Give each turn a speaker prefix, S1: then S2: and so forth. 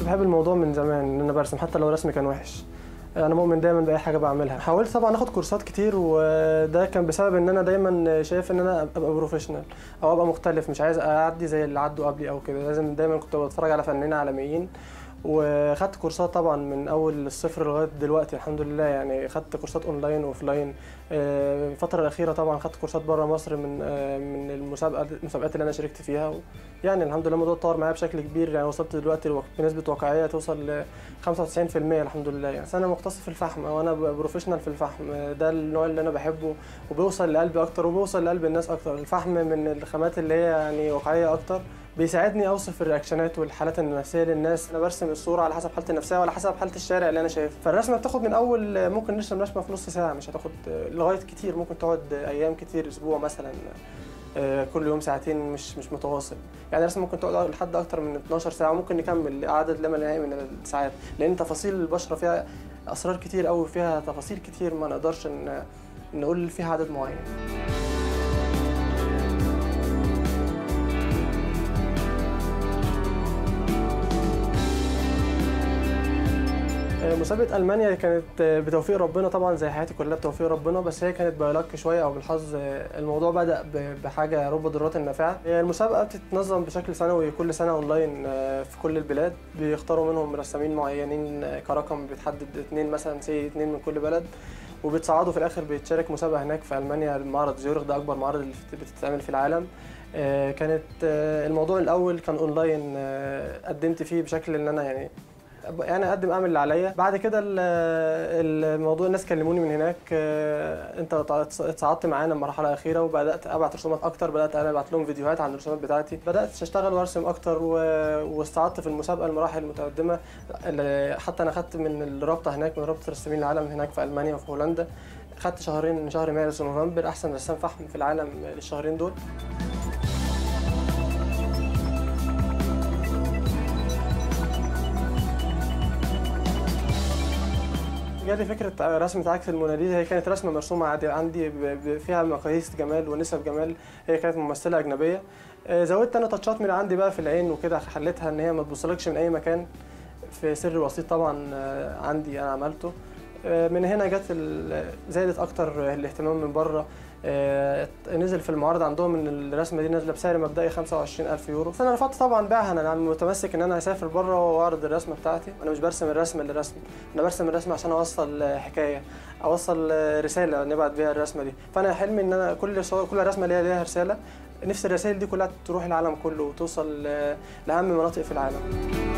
S1: بحب الموضوع من زمان ان انا برسم حتى لو رسمي كان وحش انا مؤمن دايما باي حاجه بعملها حاولت طبعا اخد كورسات كتير وده كان بسبب ان انا دايما شايف ان انا ابقى بروفيشنال او ابقى مختلف مش عايز اعدي زي اللي عدوا قبلي او كده لازم دايما كنت بتفرج على فنانين عالميين وخدت كورسات طبعا من اول الصفر لغايه دلوقتي الحمد لله يعني خدت كورسات اونلاين واوفلاين آه، الفتره الاخيره طبعا خدت كورسات بره مصر من آه، من المسابقات المسابقات اللي انا شاركت فيها يعني الحمد لله الموضوع اتطور معايا بشكل كبير يعني وصلت دلوقتي لو- بنسبه واقعيه توصل ل 95% الحمد لله يعني بس انا مختص في الفحم او انا بروفيشنال في الفحم آه، ده النوع اللي انا بحبه وبيوصل لقلبي اكتر وبيوصل لقلب الناس اكتر الفحم من الخامات اللي هي يعني واقعيه اكتر بيساعدني اوصف الرياكشنات والحالات النفسيه للناس انا برسم الصوره على حسب حالتي النفسيه وعلى حسب حاله الشارع اللي انا شايفها فالرسمه بتاخد من اول ممكن نرسم رسمه في نص ساعه مش هتاخد لغايه كتير ممكن تقعد ايام كتير اسبوع مثلا آه، كل يوم ساعتين مش مش متواصل يعني رسمه ممكن تقعد لحد اكتر من 12 ساعه وممكن نكمل عدد لا نهائي من الساعات لان تفاصيل البشره فيها اسرار كتير قوي فيها تفاصيل كتير ما نقدرش ان نقول فيها عدد معين مسابقة ألمانيا كانت بتوفيق ربنا طبعا زي حياتي كلها بتوفيق ربنا بس هي كانت بايلك شوية أو بالحظ الموضوع بدأ ب- بحاجة رب ضارات النافعة هي المسابقة بتتنظم بشكل سنوي كل سنة أونلاين في كل البلاد بيختاروا منهم رسامين معينين كرقم بيتحدد اتنين مثلا سي اتنين من كل بلد وبيتصعدوا في الآخر بيتشارك مسابقة هناك في ألمانيا معرض زيورخ ده أكبر معرض اللي بتتعمل في العالم آه، كانت آه، الموضوع الأول كان أونلاين آه، قدمت فيه بشكل إن أنا يعني يعني اقدم اعمل اللي عليا بعد كده ال- الموضوع الناس كلموني من هناك آه، انت اتصعدت معانا مرحله اخيره وبدات ابعت رسومات اكتر بدات انا ابعت لهم فيديوهات عن الرسومات بتاعتي بدات اشتغل وارسم اكتر و- واستعدت في المسابقه المراحل المتقدمه اللي حتى انا خدت من الرابطه هناك من رابطه رسامين العالم هناك في المانيا وفي هولندا خدت شهرين من شهر مارس ونوفمبر احسن رسام فحم في العالم للشهرين دول جالي فكرة رسمة عكس الموناليزا هي كانت رسمة مرسومة عادي عندي ب- ب- فيها مقاييس جمال ونسب جمال هي كانت ممثلة أجنبية آه، زودت أنا تاتشات من عندي بقى في العين وكده خليتها إن هي ما تبصلكش من أي مكان في سر بسيط طبعا آه، عندي أنا عملته آه، من هنا جت ال- زادت أكتر الاهتمام من بره آه، نزل في المعارض عندهم ان الرسمه دي نازله بسعر مبدئي 25000 يورو فانا رفضت طبعا بيعها انا متمسك ان انا هسافر بره واعرض الرسمه بتاعتي انا مش برسم الرسمه للرسم انا برسم الرسمه عشان اوصل حكايه اوصل رساله نبعت بيها الرسمه دي فانا حلمي ان انا كل صور كل رسمه ليها ليها رساله نفس الرسائل دي كلها تروح العالم كله وتوصل لاهم مناطق في العالم